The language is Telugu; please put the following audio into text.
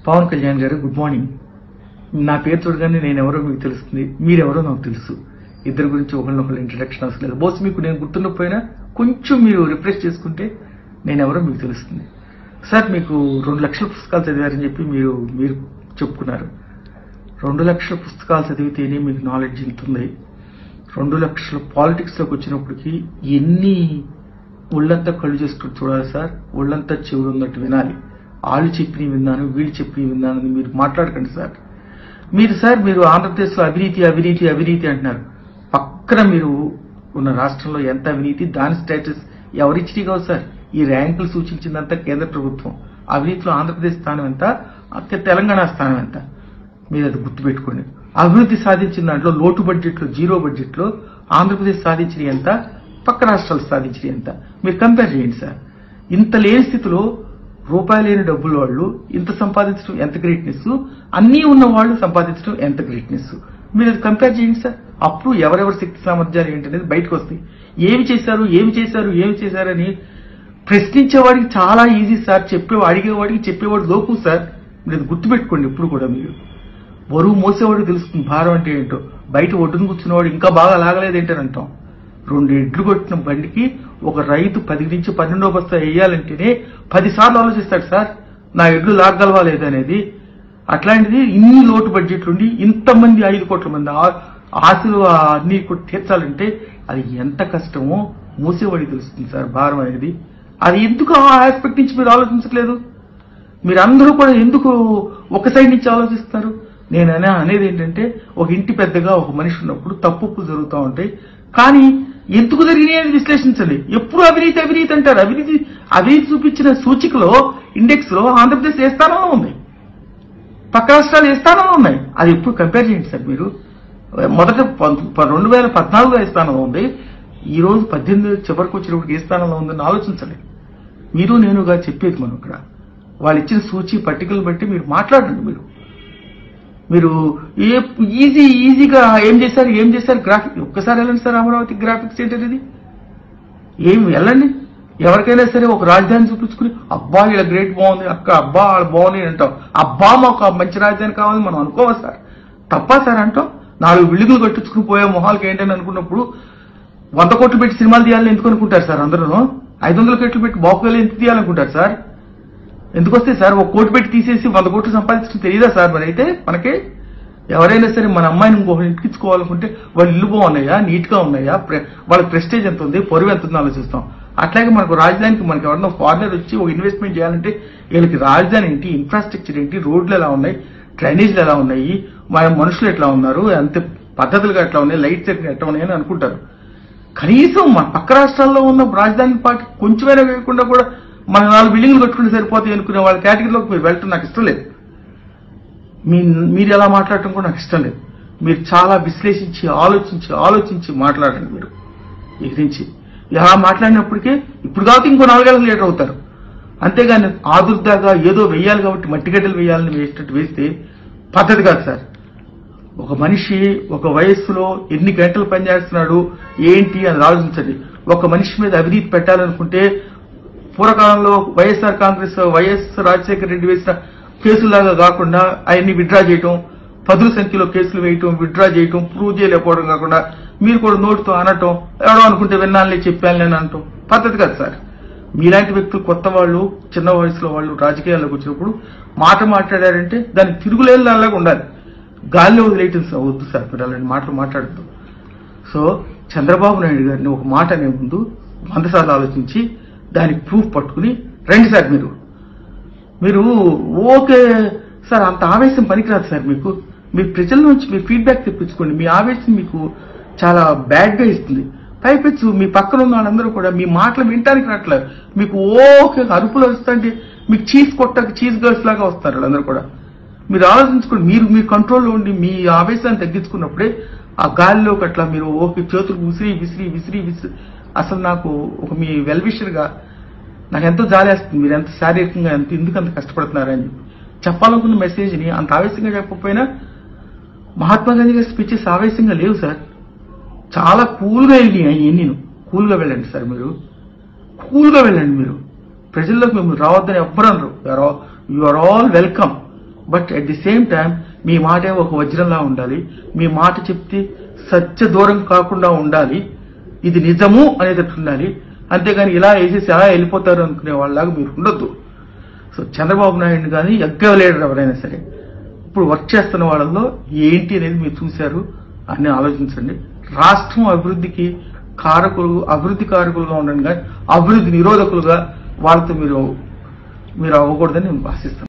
పవన్ కళ్యాణ్ గారు గుడ్ మార్నింగ్ నా పేరు చూడగానే నేను ఎవరో మీకు తెలుస్తుంది మీరెవరో నాకు తెలుసు ఇద్దరి గురించి ఒకరినొకరు ఇంట్రడక్షన్ అవసరం లేదు బోస్ మీకు నేను గుర్తుండకపోయినా కొంచెం మీరు రిఫ్రెష్ చేసుకుంటే నేను ఎవరో మీకు తెలుస్తుంది సార్ మీకు రెండు లక్షల పుస్తకాలు చదివారని చెప్పి మీరు మీరు చెప్పుకున్నారు రెండు లక్షల పుస్తకాలు చదివితేనే మీకు నాలెడ్జ్ ఇంతుంది రెండు లక్షల పాలిటిక్స్లోకి వచ్చినప్పటికి ఎన్ని ఒళ్ళంతా కళ్ళు చేసుకుని చూడాలి సార్ ఒళ్ళంతా చెవులు ఉన్నట్టు వినాలి వాళ్ళు చెప్పినవి విన్నాను వీళ్ళు చెప్పినవి విన్నాను అని మీరు మాట్లాడకండి సార్ మీరు సార్ మీరు ఆంధ్రప్రదేశ్లో అవినీతి అవినీతి అవినీతి అంటున్నారు పక్కన మీరు ఉన్న రాష్ట్రంలో ఎంత అవినీతి దాని స్టేటస్ ఎవరిచ్చి కావు సార్ ఈ ర్యాంకులు సూచించిందంతా కేంద్ర ప్రభుత్వం అవినీతిలో ఆంధ్రప్రదేశ్ స్థానం ఎంత అక్కడ తెలంగాణ స్థానం ఎంత మీరు అది గుర్తుపెట్టుకోండి అభివృద్ధి సాధించిన దాంట్లో లోటు బడ్జెట్లో జీరో బడ్జెట్లో ఆంధ్రప్రదేశ్ సాధించిన ఎంత పక్క రాష్ట్రాలు సాధించిన ఎంత మీరు కంపేర్ చేయండి సార్ ఇంత లేని స్థితిలో రూపాయి లేని డబ్బులు వాళ్ళు ఇంత సంపాదించడం ఎంత గ్రేట్నెస్ అన్నీ ఉన్న వాళ్ళు సంపాదించడం ఎంత గ్రేట్నెస్ మీరు అది కంపేర్ చేయండి సార్ అప్పుడు ఎవరెవరి శక్తి సామర్థ్యాలు ఏంటనేది బయటకు వస్తాయి ఏమి చేశారు ఏమి చేశారు ఏమి చేశారని ప్రశ్నించేవాడికి చాలా ఈజీ సార్ చెప్పే అడిగేవాడికి చెప్పేవాడు లోకు సార్ మీరు అది గుర్తుపెట్టుకోండి ఇప్పుడు కూడా మీరు బరువు మోసేవాడు తెలుస్తుంది భారం అంటే ఏంటో బయట ఒడ్డును కూర్చున్నవాడు ఇంకా బాగా లాగలేదేంటని అంటాం రెండు ఎడ్లు కొట్టిన బండికి ఒక రైతు పది నుంచి పన్నెండో బస్తా వేయాలంటేనే పది సార్లు ఆలోచిస్తాడు సార్ నా ఎడ్లు లాగలవా లేదనేది అట్లాంటిది ఇన్ని లోటు బడ్జెట్లు ఉండి ఇంతమంది ఐదు కోట్ల మంది ఆ- ఆశలు ఆ అన్ని కూడా తీర్చాలంటే అది ఎంత కష్టమో మూసేవాడికి తెలుస్తుంది సార్ భారం అనేది అది ఎందుకు ఆ ఆస్పెక్ట్ నుంచి మీరు ఆలోచించట్లేదు మీరు అందరూ కూడా ఎందుకు ఒక సైడ్ నుంచి ఆలోచిస్తారు నేను అనే అనేది ఏంటంటే ఒక ఇంటి పెద్దగా ఒక మనిషి ఉన్నప్పుడు తప్పులు జరుగుతూ ఉంటాయి కానీ ఎందుకు జరిగినాయి అని విశ్లేషించండి ఎప్పుడు అవినీతి అవినీతి అంటారు అవినీతి అవినీతి చూపించిన సూచికలో ఇండెక్స్ లో ఆంధ్రప్రదేశ్ ఏ స్థానంలో ఉంది పక్క రాష్ట్రాలు ఏ స్థానంలో ఉన్నాయి అది ఎప్పుడు కంపేర్ చేయండి సార్ మీరు మొదట పంత- ప- రెండు వేల పద్నాలుగులో ఏ స్థానంలో ఉంది ఈ రోజు పద్దెనిమిది చివరికి వచ్చినప్పుడు ఏ స్థానంలో ఉందని ఆలోచించండి మీరు నేనుగా చెప్పేది మనం ఇక్కడ వాళ్ళు ఇచ్చిన సూచి పట్టికలు బట్టి మీరు మాట్లాడండి మీరు మీరు ఏ ఈజీ ఈజీగా ఏం చేశారు ఏం చేశారు గ్రాఫిక్ ఒక్కసారి వెళ్ళండి సార్ అమరావతి గ్రాఫిక్స్ ఏంటది ఇది ఏం వెళ్ళండి ఎవరికైనా సరే ఒక రాజధాని చూపించుకుని అబ్బా ఇలా గ్రేట్ బాగుంది అక్క అబ్బా వాళ్ళు బాగుంది అంటాం అబ్బా మాకు ఆ మంచి రాజధాని కావాలి మనం అనుకోవాలి సార్ తప్పా సార్ అంటాం నాలుగు బిల్డింగులు కట్టించుకుని పోయే మొహాలకి ఏంటని అనుకున్నప్పుడు వంద కోట్లు పెట్టి సినిమాలు తీయాలని ఎందుకు అనుకుంటారు సార్ అందరూ ఐదు వందల కోట్లు పెట్టి బాకులు ఎందుకు తీయాలనుకుంటారు సార్ ఎందుకు వస్తే సార్ ఒక కోటి పెట్టి తీసేసి వంద కోట్లు సంపాదించడం తెలియదా సార్ మరి అయితే మనకి ఎవరైనా సరే మన అమ్మాయిని ఇంకొకటి ఇంటికించుకోవాలనుకుంటే వాళ్ళ ఇల్లు బాగున్నాయా నీట్ గా ఉన్నాయా ప్రె- వాళ్ళ ప్రెస్టేజ్ ఎంత ఉంది పొరుగు ఎంత ఉందో ఆలోచిస్తాం అట్లాగే మనకు రాజధానికి మనకి ఎవరన్నా ఫారినర్ వచ్చి ఒక ఇన్వెస్ట్మెంట్ చేయాలంటే వీళ్ళకి రాజధాని ఏంటి ఇన్ఫ్రాస్ట్రక్చర్ ఏంటి రోడ్లు ఎలా ఉన్నాయి డ్రైనేజీలు ఎలా ఉన్నాయి మన మనుషులు ఎట్లా ఉన్నారు అంత పద్ధతులుగా ఎట్లా ఉన్నాయి లైట్స్ ఎట్లా ఉన్నాయి అని అనుకుంటారు కనీసం మన పక్క రాష్ట్రాల్లో ఉన్న రాజధాని పార్టీ కొంచెమైనా వేయకుండా కూడా మన నాలుగు బిల్డింగ్లు కట్టుకుంటే సరిపోతాయి అనుకునే వాళ్ళ కేటగిరీలోకి మీరు వెళ్ళటం నాకు ఇష్టం లేదు మీ మీరు ఎలా మాట్లాడటం కూడా నాకు ఇష్టం లేదు మీరు చాలా విశ్లేషించి ఆలోచించి ఆలోచించి మాట్లాడండి మీరు ఇక నుంచి ఇలా మాట్లాడినప్పటికే ఇప్పుడు కాబట్టి ఇంకో నాలుగేళ్ళకి లీటర్ అవుతారు అంతేగాని ఆదుర్దాగా ఏదో వెయ్యాలి కాబట్టి మట్టిగడ్డలు వేయాలని వేసేటట్టు వేస్తే పద్ధతి కాదు సార్ ఒక మనిషి ఒక వయస్సులో ఎన్ని గంటలు పనిచేస్తున్నాడు ఏంటి అని ఆలోచించండి ఒక మనిషి మీద అవినీతి పెట్టాలనుకుంటే పూర్వకాలంలో వైఎస్ఆర్ కాంగ్రెస్ వైఎస్ రాజశేఖర రెడ్డి వేసిన కేసులాగా కాకుండా ఆయన్ని విత్డ్రా చేయటం పదుల సంఖ్యలో కేసులు వేయటం విత్డ్రా చేయటం ప్రూవ్ చేయలేకపోవడం కాకుండా మీరు కూడా నోటితో అనటం ఎవడో అనుకుంటే విన్నానులే చెప్పాను నేను అనటం పద్ధతి కాదు సార్ మీలాంటి వ్యక్తులు కొత్త వాళ్ళు చిన్న వయసులో వాళ్ళు రాజకీయాల్లోకి వచ్చినప్పుడు మాట మాట్లాడారంటే దానికి తిరుగులేని దానిలాగా ఉండాలి గాలిలో వదిలేయటం సార్ వద్దు సార్ మీరు అలాంటి మాటలు మాట్లాడద్దు సో చంద్రబాబు నాయుడు గారిని ఒక మాట అనే ముందు వంద సార్లు ఆలోచించి దానికి ప్రూఫ్ పట్టుకుని రండి సార్ మీరు మీరు ఓకే సార్ అంత ఆవేశం పనికిరాదు సార్ మీకు మీ ప్రజల నుంచి మీ ఫీడ్బ్యాక్ తెప్పించుకోండి మీ ఆవేశం మీకు చాలా బ్యాడ్గా ఇస్తుంది పైపెచ్చు మీ పక్కన ఉన్న వాళ్ళందరూ కూడా మీ మాటలు వినటానికి రావట్లేదు మీకు ఓకే అరుపులు వస్తుంటే మీకు చీజ్ కొట్టక చీజ్ గర్ల్స్ లాగా వస్తారు వాళ్ళందరూ కూడా మీరు ఆలోచించుకోండి మీరు మీ కంట్రోల్లో ఉండి మీ ఆవేశాన్ని తగ్గించుకున్నప్పుడే ఆ గాలిలోకి అట్లా మీరు ఓకే చేతులు విసిరి విసిరి విసిరి విసిరి అసలు నాకు ఒక మీ వెల్విషర్గా నాకు ఎంతో జాలేస్తుంది మీరు ఎంత శారీరకంగా ఎంత ఎందుకు అంత కష్టపడుతున్నారని చెప్పాలనుకున్న మెసేజ్ని అంత ఆవేశంగా చెప్పకపోయినా మహాత్మా గాంధీ గారి స్పీచెస్ ఆవేశంగా లేవు సార్ చాలా కూల్గా వెళ్ళి నేను కూల్గా వెళ్ళండి సార్ మీరు కూల్గా వెళ్ళండి మీరు ప్రజల్లోకి మిమ్మల్ని రావద్దని ఎవ్వరు అనరు you are all welcome but at the same time మీ మాటే ఒక వజ్రంలా ఉండాలి మీ మాట చెప్తే సత్య దూరం కాకుండా ఉండాలి ఇది నిజము అనేటట్టు ఉండాలి అంతేగాని ఇలా వేసేసి అలా వెళ్ళిపోతారు అనుకునే వాళ్ళలాగా మీరు ఉండొద్దు సో చంద్రబాబు నాయుడు కానీ ఎగ్గ లీడర్ ఎవరైనా సరే ఇప్పుడు వర్క్ చేస్తున్న వాళ్ళలో ఏంటి అనేది మీరు చూశారు అని ఆలోచించండి రాష్ట్రం అభివృద్ధికి కారకులు అభివృద్ధి కారకులుగా ఉండండి కానీ అభివృద్ధి నిరోధకులుగా వాళ్ళతో మీరు మీరు అవ్వకూడదని నేను ఆశిస్తాను